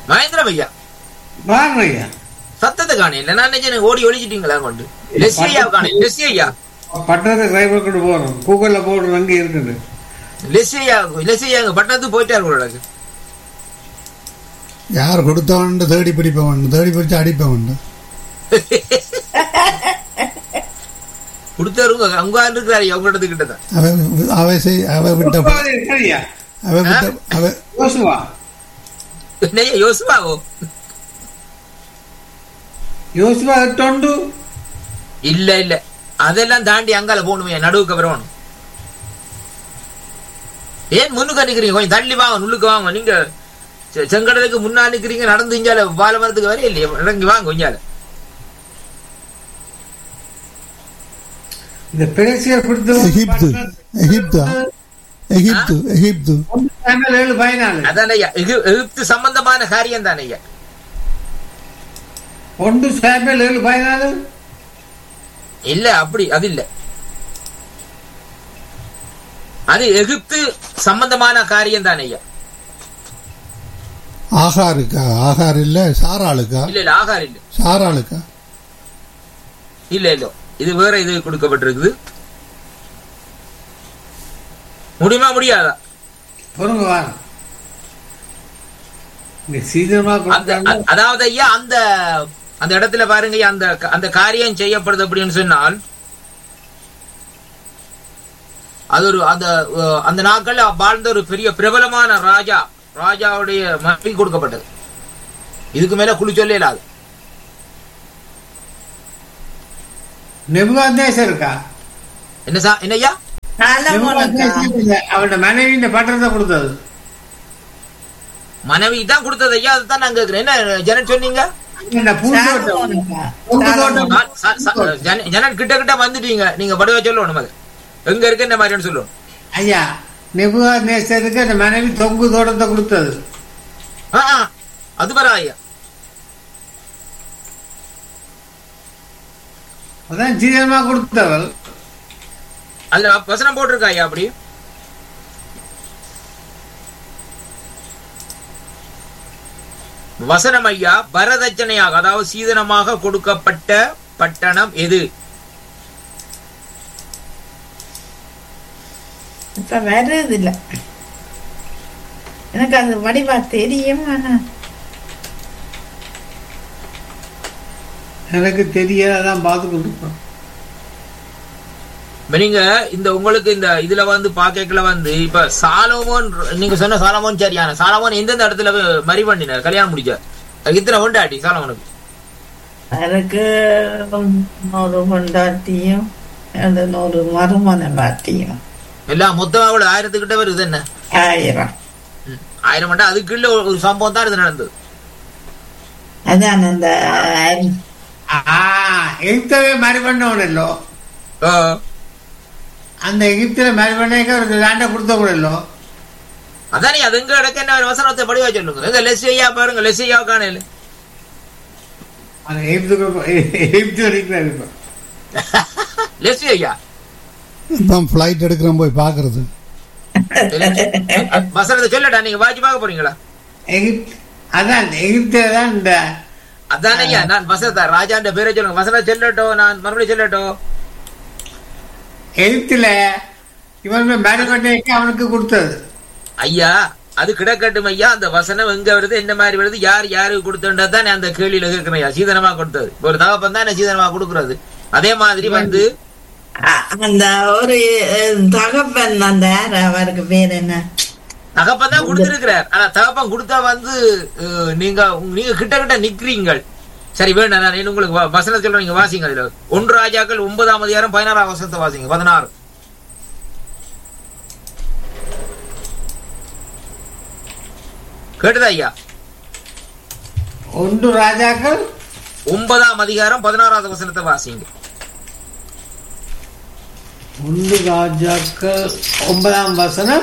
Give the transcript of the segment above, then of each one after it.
மகேந்திரம் ஐயா வாங்க ஐயா சத்தத்தை காணையில நான் நினைச்சேன் ஓடி ஒழிச்சிட்டீங்களா கொண்டு லெஸ்ஸி ஐயா காணே லெஸ்ஸி ஐயா பட்டணத்தை டிரைவர் கொண்டு போறோம் கூகுள்ல போடுறது அங்கே இருக்குது லெஸ்ஸி ஐயா லெஸ்ஸி ஐயா அங்க பட்டணத்துக்கு போயிட்டாரு உங்களுக்கு யார் கொடுத்தவன் தேடி பிடிப்பவன் தேடி பிடிச்சு அடிப்பவன் கொடுத்தாருங்க அங்க இருக்கிறாரு அவங்க இடத்துக்கிட்ட தான் அவ அவ செய் அவ விட்ட உட்கார்ந்து இருக்கு ஐயா அவ விட்ட அவ யோசுவா என்னய்யா யோசுவாவோ யோசுவா எட்டொண்டு இல்ல இல்ல அதெல்லாம் தாண்டி அங்கால போகணுமே நடுவுக்கு வரணும் ஏன் முன்னுக்கு நிக்கிறீங்க கொஞ்சம் தள்ளி வாங்க உள்ளுக்கு வாங்க நீங்க செ- செங்கடலுக்கு முன்னா நிக்கிறீங்க நடந்து இஞ்சால பாலமரத்துக்கு வரைய இல்லையா இறங்கி வாங்க கொஞ்சால இந்த பிரேசியர் கொடுத்து எகிப்து எகிப்தா எகிப்து எகிப்து ஏழு பதினாலு அதான் ஐயா எகி- எகிப்து சம்பந்தமான காரியம் தானே ஐயா ஒன்று சாம்பியல் ஏழு பதினாலு இல்ல அப்படி அது இல்ல அது எகிப்து சம்பந்தமான காரியம் தானே ஐயா ஆகாருக்கா ஆகார் இல்ல சாராளுக்கா இல்ல இல்ல ஆகார் இல்ல சாராளுக்கா இல்ல இல்ல இது வேற இது கொடுக்கப்பட்டிருக்குது முடியுமா முடியாதா பொறுங்க வாங்க இங்க சீக்கிரமா அந்த கொடுத்தாங்க அ- அதாவது ஐயா அந்த அந்த இடத்துல பாருங்க ஐயா, அந்த அந்த காரியம் செய்யப்படுது அப்படின்னு சொன்னால் அது ஒரு அந்த அஹ், அந்த நாட்கள்ல வாழ்ந்த ஒரு பெரிய பிரபலமான ராஜா ராஜாவுடைய மனைவி கொடுக்கப்பட்டது இதுக்கு மேல குழி சொல்ல இயலாது நெபுகாந்தேசர் இருக்கா என்ன சா என்ன ஐயா சாலமோனுக்கா அவனோட மனைவி இந்த பட்டணத்தை கொடுத்தது மனைவி தான் கொடுத்தது ஐயா அதுதான் நான் கேட்கிறேன் என்ன ஜனன் சொன்னீங்க இந்த பூந்தோட்டம் சாலமோனுக்கா பூந்தோட்டம் நான் ச- ச- ஜன- ஜனன் கிட்ட கிட்ட வந்துட்டீங்க நீங்க படுவா சொல்லணும் அது எங்க இருக்கு என்ன மாதிரின்னு சொல்லணும் ஐயா நெபுகாந்தேசருக்கு அந்த மனைவி தொங்கு தோட்டத்தை கொடுத்தது ஆ, ஆ, அது பரவாயில்ல அதான் சீக்கிரமா கொடுத்தவள் அதுல வசனம் போட்டிருக்கா ஐயா அப்படி வசனம் ஐயா வரதட்சணையாக அதாவது சீதனமாக கொடுக்கப்பட்ட பட்டணம் எது இப்ப வருது இல்ல எனக்கு அது வடிவா தெரியும் ஆனா எனக்கு தெரியாதான் பார்த்து கொடுப்போம் இப்ப நீங்க இந்த உங்களுக்கு இந்த இதுல வந்து பாக்கல வந்து இப்ப சாலமோன் நீங்க சொன்ன சாலமோன் சரியான சாலமோன் எந்தெந்த இடத்துல மறி பண்ணினார் கல்யாணம் முடிச்சார் அதுக்கு இத்தனை கொண்டாட்டி சாலமோனுக்கு அதுக்கு நூறு கொண்டாட்டியும் அந்த நூறு மறுமண பாட்டியும் எல்லாம் மொத்தமா அவ்வளவு ஆயிரத்துக்கிட்ட வருது என்ன ஆயிரம் ம். ஆயிரம் மண்டா அதுக்குள்ள ஒரு ஒரு சம்பவம் தான் இது நடந்தது அதான் அந்த ஆ எகிப்தவே மாதிரி பண்ணவனല്ലോ ஆ. அந்த எகிப்தில மாதிரி பண்ணேக்க ஒரு லேண்டை கொடுத்தவங்களோ அதானே அது எங்க இடக்கு என்ன வசனத்தை படிவா சொல்லுங்க எங்க லெஸ்ஸையா பாருங்க லெஸ்ஸையா காணல அந்த எகிப்துக்கு எகிப்து அடிக்கிறாரு இப்போ லெஸ்ஸி ஐயா இப்போ ஃப்ளைட் எடுக்கிறோம் போய் பார்க்கறது வசனத்தை சொல்லட்டா நீங்க வாட்சி பார்க்க போறீங்களா எகிப்து அதான் எகிப்தில தான் இந்த அதானே ஐயா நான் வசனத்தை ராஜான்ற பேரை சொல்லுங்க வசனத்தை சொல்லட்டும் நான் மறுபடியும் சொல்லட்டும் எகிப்தில இவன் மாதிரி பண்ணேக்க அவனுக்கு கொடுத்தது ஐயா அது கிடக்கட்டும் ஐயா அந்த வசனம் எங்க வருது என்ன மாதிரி வருது யார் யாருக்கு கொடுத்தோன்றது தான் அந்த கேள்வியில கேட்கிறேன் ஐயா சீதனமா கொடுத்தது இப்ப ஒரு தகப்பன் தான் சீதனமா கொடுக்கறது அதே மாதிரி வந்து அ- அந்த ஒரு அஹ், தகப்பன் அந்த யார் அவருக்கு பேர் என்ன தகப்பன் தான் கொடுத்திருக்கிறார் ஆனா தகப்பன் கொடுத்தா வந்து அஹ், நீங்க நீங்க கிட்ட கிட்ட நிக்கிறீங்கள் சரி வேண்டாம் நான் இன்னும் உங்களுக்கு வ- வசனம் சொல்றேன் நீங்க வாசிங்க அதுல ஒன்று ராஜாக்கள் ஒன்பதாம் அதிகாரம் பதினாறாம் வசனத்தை வாசிங்க பதினாறு கேட்டுதா ஐயா ஒன்று ராஜாக்கள் ஒன்பதாம் அதிகாரம் பதினாறாவது வசனத்தை வாசிங்க ஒன்று ராஜாக்கள் ஒன்பதாம் வசனம்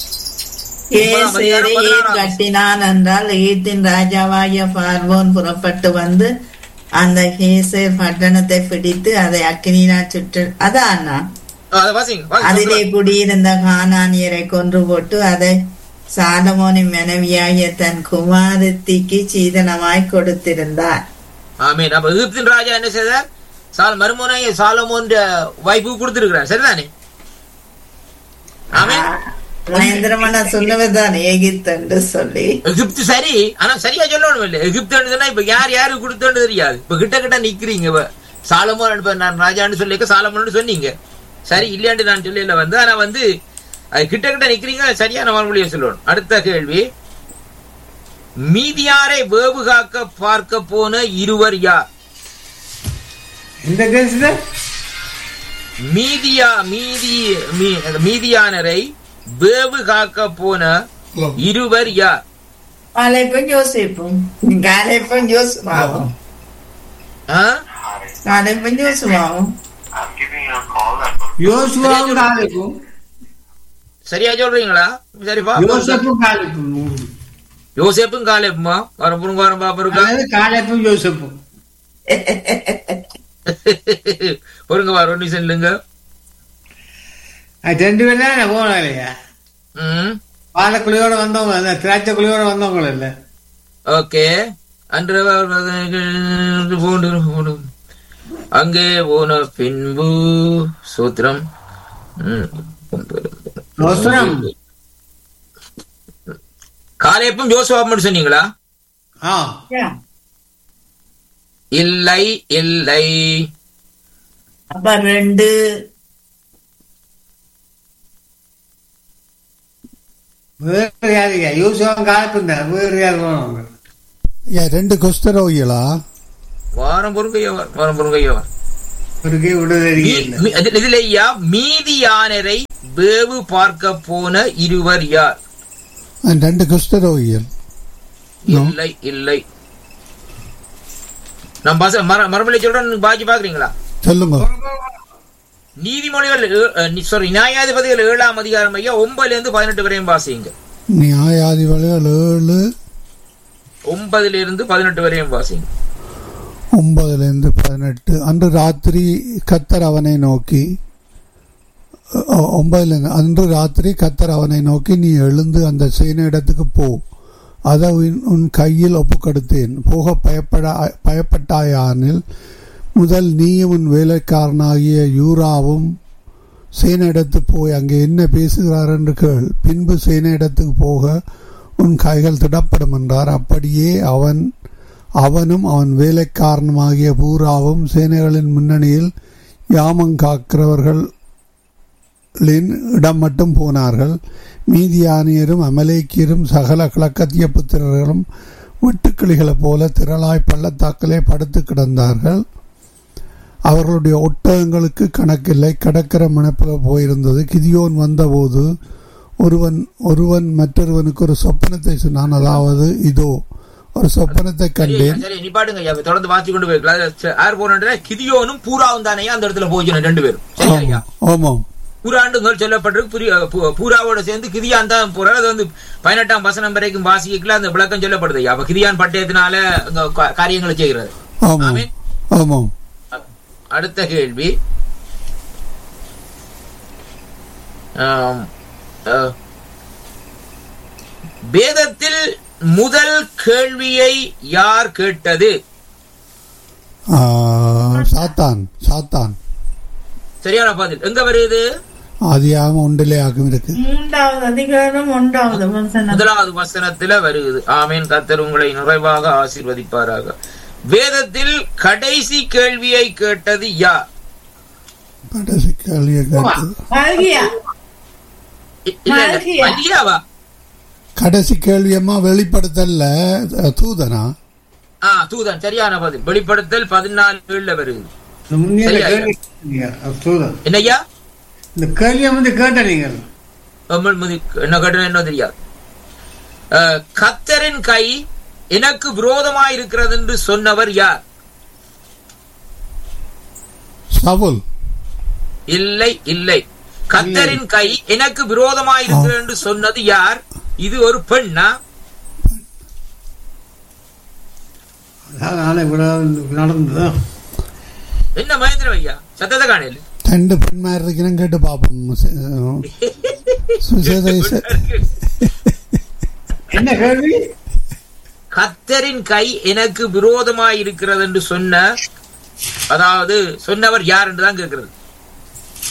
ஏசேரை ஏன் கட்டினான் என்றால் எகிப்தின் ராஜாவாகிய பார்வோன் புறப்பட்டு வந்து அந்த ஹேசேர் பட்டணத்தை பிடித்து அதை அக்கினியினால் சுற்று அதான் ஆ, அதை வாசிங்க வாசிங்க அதிலே குடியிருந்த கானானியரை கொன்று போட்டு அதை சாலமோனின் மனைவியாகிய தன் குமாரத்திக்கு சீதனமாய் கொடுத்திருந்தார் ஆமீன் அப்ப எகிப்தின் ராஜா என்ன செய்தார் சால் மருமனாய சாலமோன் வைப்பு கொடுத்திருக்கிறார் சரிதானே ஆமீன் மகேந்திரமன சொல்லுவதுதான் ஏகித் என்று சொல்லி எகிப்து சரி ஆனா சரியா சொல்லணும் இல்ல எகிப்துன்னா இப்ப யார் யாரு கொடுத்தோன்னு தெரியாது இப்ப கிட்ட கிட்ட நிக்கிறீங்க இப்ப சாலமோன் இப்ப நான் ராஜான்னு சொல்லிக்க சாலமோன்னு சொன்னீங்க சரி இல்லையாண்டு நான் சொல்லல வந்து ஆனா வந்து அது கிட்ட கிட்ட நிக்கிறீங்க அது சரியான மறுமொழியை சொல்லணும் அடுத்த கேள்வி மீதியாரை வேவு காக்க பார்க்க போன இருவர் யார் இந்த கேஸ்ல மீதியா மீதி மீ- மீதியானரை வேவு காக்க போன இருவர் யார் காலைப்பும் யோசிப்பும் காலைப்பும் யோசுவாவும் ஆ? காலைப்பும் யோசுவாவும் I'm giving you a call about யோசுவாவும் காலிப்பும் சரியா சொல்றீங்களா சரிப்பா யோசப்பும் காலிப்பும் யோசேப்பும் காலேப்புமா வரப்புறம் வரம் பாப்பருக்கா அதாவது காலிப்பும் யோசப்பும் பொருங்க வர ஒன்று செல்லுங்க அது ரெண்டு பேரும் தான் போனோம் இல்லையா ம் பாலக்குழியோட வந்தவங்க அந்த திராட்சை குழியோட வந்தவங்க இல்ல ஓகே அன்று அவர் போண்டு போண்டு. அங்கே போன பின்பு சூத்திரம் ம். அவசரம் காலேப்பும் ஜோசுவாப்பும் சொன்னீங்களா ஆ இல்லை இல்லை அப்ப ரெண்டு வேறு யாரு யோசுவாவும் காலிப்பும் தான் வேறு யார் போனவங்க ஏன் ரெண்டு கொஸ்டர் ஓய்யலா வாரம் பொறுங்கையோ வாரம் பொறுங்கையோ ஒரு கை விடுதலை இல்லை இதுல ஐயா மீதியானரை வேவு பார்க்க போன இருவர் யார் ரெண்டு கொஸ்டர் ஓய்யல் No. இல்லை இல்லை நான் பச மர மறுமொழி சொல்றேன் பாக்கி பாக்குறீங்களா சொல்லுங்க நீதிமொழிகள் சாரி நியாயாதிபதிகள் ஏழாம் அதிகாரம் ஐயா ஒன்பதுல இருந்து பதினெட்டு வரையும் வாசிங்க நியாயாதிபதிகள் ஏழு ஒன்பதுல இருந்து பதினெட்டு வரையும் வாசிங்க ஒன்பதுலேருந்து பதினெட்டு அன்று ராத்திரி கத்தர் அவனை நோக்கி ஒ- ஒன்பதுலேருந்து அன்று ராத்திரி கத்தர் அவனை நோக்கி நீ எழுந்து அந்த சேன இடத்துக்கு போ அதை உன் உன் கையில் ஒப்புக்கொடுத்தேன் போக பயப்பட பயப்பட்டாயானில் முதல் நீயும் உன் வேலைக்காரனாகிய யூராவும் சேன இடத்து போய் அங்கே என்ன பேசுகிறார் என்று கேள் பின்பு சேன இடத்துக்கு போக உன் கைகள் திடப்படும் என்றார் அப்படியே அவன் அவனும் அவன் வேலைக்காரனுமாகிய பூராவும் சேனைகளின் முன்னணியில் யாமம் காக்கிறவர்களின் இடம் மட்டும் போனார்கள் மீதியானியரும் அமலேக்கியரும் சகல கிழக்கத்திய புத்திரர்களும் வெட்டுக்கிளிகளைப் போல திரளாய் பள்ளத்தாக்கிலே படுத்து கிடந்தார்கள் அவர்களுடைய ஒட்டகங்களுக்கு கணக்கில்லை கடற்கரை மணப்பில் போயிருந்தது கிதியோன் வந்தபோது ஒருவன் ஒருவன் மற்றொருவனுக்கு ஒரு சொப்பனத்தை சொன்னான் அதாவது இதோ ஒரு சொப்பனத்தை கண்டேன் சரி நிப்பாடுங்க ஐயா தொடர்ந்து வாசி கொண்டு போயிருக்கலாம் அதுல ச- யார் போன கிதியோனும் பூராவும் தானே அந்த இடத்துல போயிக்கணும் ரெண்டு பேரும் சரி ஐயா ஆமாம் பூராண்டுங்கள் சொல்லப்பட்டிருக்கு புரிய- பூ- பூராவோட சேர்ந்து கிதியான் தான் போறாரு அது வந்து பதினெட்டாம் வசனம் வரைக்கும் வாசிக்கல அந்த விளக்கம் சொல்லப்படுது ஐயா. அப்ப கிதியான் பட்டயத்தினால அந்த கா- காரியங்களை செய்கிறது ஆமாம் ஆமென். ஆமாம் அடுத்த கேள்வி ஆம், அஹ், வேதத்தில் முதல் கேள்வியை யார் கேட்டது ஆ, சாத்தான் சாத்தான் சரியான பதில் எங்க வருது ஆதியாகமம் ஒன்றிலே ஆகும் இருக்கு மூன்றாவது அதிகாரம் ஒன்றாவது வசனம் முதலாவது வசனத்துல வருகிறது ஆமேன் கர்த்தர் உங்களை நிறைவாக ஆசீர்வதிப்பாராக வேதத்தில் கடைசி கேள்வியை கேட்டது யார் கடைசி கேள்வியை கேட்டது மல்கியா இ- இல்ல, இல்ல, மல்கியா. மல்கியாவா கடைசி கேள்வியம்மா வெளிப்படுத்தல்ல அஹ், தூதனா ஆ தூதன் சரியான பதில் வெளிப்படுத்தல் பதினாலு ஏழுல வருகிறது இந்த முன்னில சரியா? கேள்வி கேட்டீங்க. அது சூழல். என்னய்யா இந்த கேள்வியை வந்து கேட்ட நீங்கள் அம்மல் முதி- என்ன கட்டணம் என்ன தெரியாது அஹ், கர்த்தரின் கை எனக்கு விரோதமாய் இருக்கிறது என்று சொன்னவர் யார் சவுல் இல்லை இல்லை கர்த்தரின் கை எனக்கு விரோதமாய் இருக்கிறது என்று சொன்னது யார் இது ஒரு பெண்ணா அதான் நாளை விட நடந்தது என்ன மகேந்திர ஐயா சத்தத்தை காணையில் ரெண்டு பெண்மார் இருக்கிறேன் கேட்டு பார்ப்போம் சு- சுசேத இச- என்ன கேள்வி கத்தரின் கை எனக்கு விரோதமாய் இருக்கிறது என்று சொன்ன அதாவது சொன்னவர் யார் என்று தான் கேட்கிறது